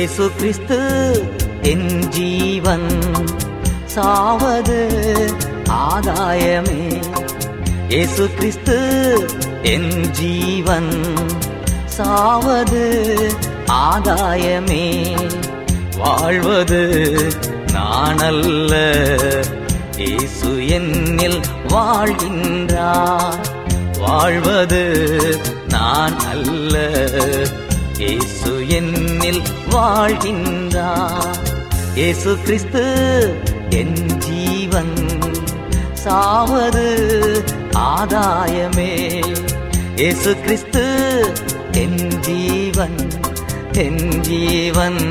இயேசு கிறிஸ்து என் ஜீவன் சாவது ஆதாயமே இயேசு கிறிஸ்து என் ஜீவன் சாவது ஆதாயமே வாழ்வது நானல்ல இயேசு என்னில் வாழ்கின்றார் வாழ்வது நான் அல்ல இயேசு என்னில் வாழ்கின்றார் இயேசு கிறிஸ்து என் ஜீவன் சாவது ஆதாயமே இயேசு கிறிஸ்து என் ஜீவன் என் ஜீவன்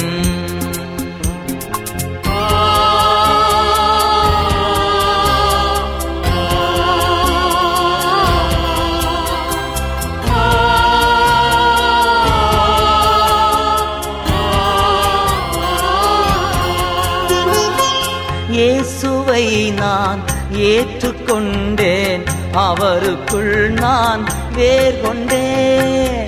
இயேசுவை நான் ஏற்றுக்கொண்டேன் அவருக்குள் நான் வேர் கொண்டேன்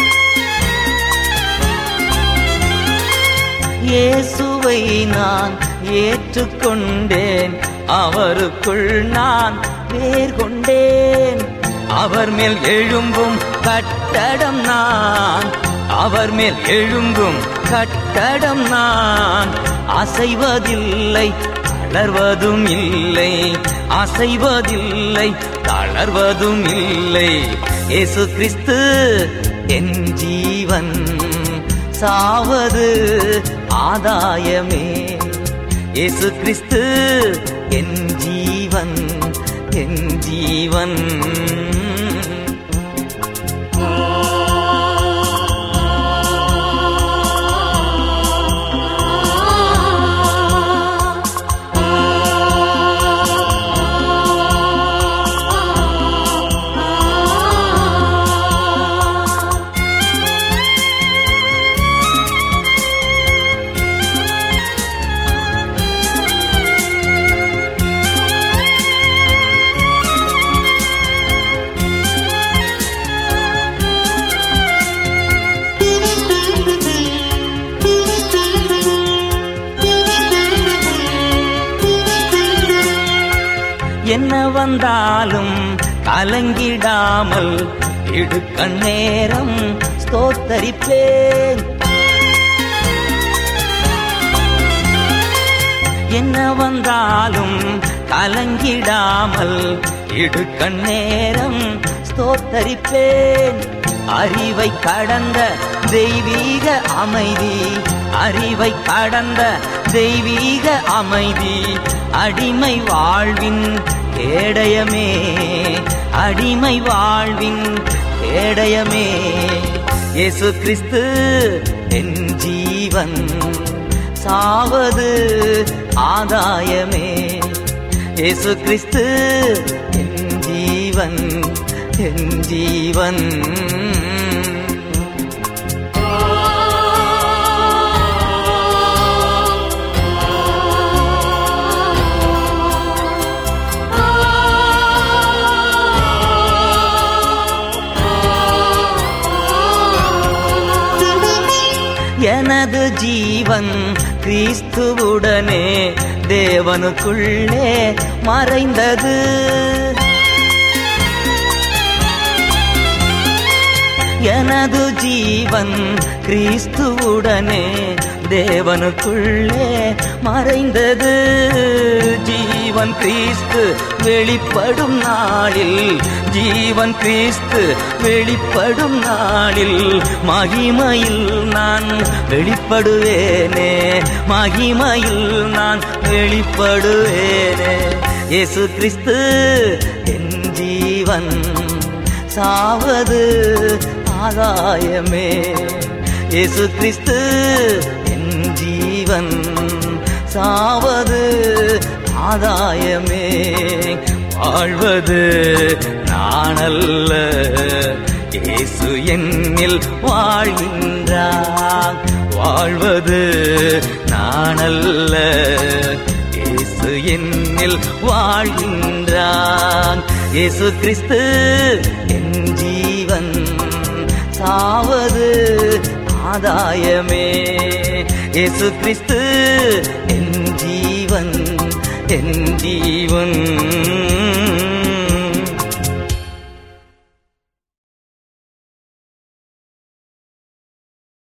இயேசுவை நான் ஏற்றுக்கொண்டேன் அவருக்குள் நான் வேர் கொண்டேன் அவர் மேல் எழும்பும் கட்டடம் நான் அவர் மேல் எழும்பும் கட்டடம் நான் அசைவதில்லை தளர்வதும் இல்லை அசைவதில்லை தளர்வதும் இல்லை இயேசு கிறிஸ்து என் ஜீவன் சாவது ஆதாயமே இயேசு கிறிஸ்து என் ஜீவன் என் ஜீவன் என்ன வந்தாலும் கலங்கிடாமல் இடுக்க நேரம் ஸ்தோத்தரிப்பேன் என்ன வந்தாலும் கலங்கிடாமல் இடுக்க நேரம் ஸ்தோத்தரிப்பேன் அறிவை கடந்த தெய்வீக அமைதி அறிவை கடந்த தெய்வீக அமைதி அடிமை வாழ்வின் கேடயமே அடிமை வாழ்வின் கேடயமே இயேசு கிறிஸ்து என் ஜீவன் சாவது ஆதாயமே இயேசு கிறிஸ்து என் ஜீவன் என் ஜீவன் எனது ஜீவன் கிறிஸ்துவுடனே தேவனுக்குள்ளே மறைந்தது எனது ஜீவன் கிறிஸ்துவுடனே தேவனுக்குள்ளே மறைந்தது ஜீவன் கிறிஸ்து வெளிப்படும் நாளில் ஜீவன் கிறிஸ்து வெளிப்படும் நாளில் மகிமையில் நான் வெளிப்படுவேனே மகிமையில் நான் வெளிப்படுவேனே இயேசு கிறிஸ்து என் ஜீவன் சாவது ஆதாயமே இயேசு கிறிஸ்து என் ஜீவன் சாவது ஆதாயமே வாழ்வது நானல்ல இயேசு என்னில் வாழ்கின்றார் வாழ்வது நானல்ல இயேசு என்னில் வாழ்கின்றான் இயேசு கிறிஸ்து என் ஜீவன் சாவது ஆதாயமே இயேசு கிறிஸ்து என் ஜீவன் என் ஜீவன்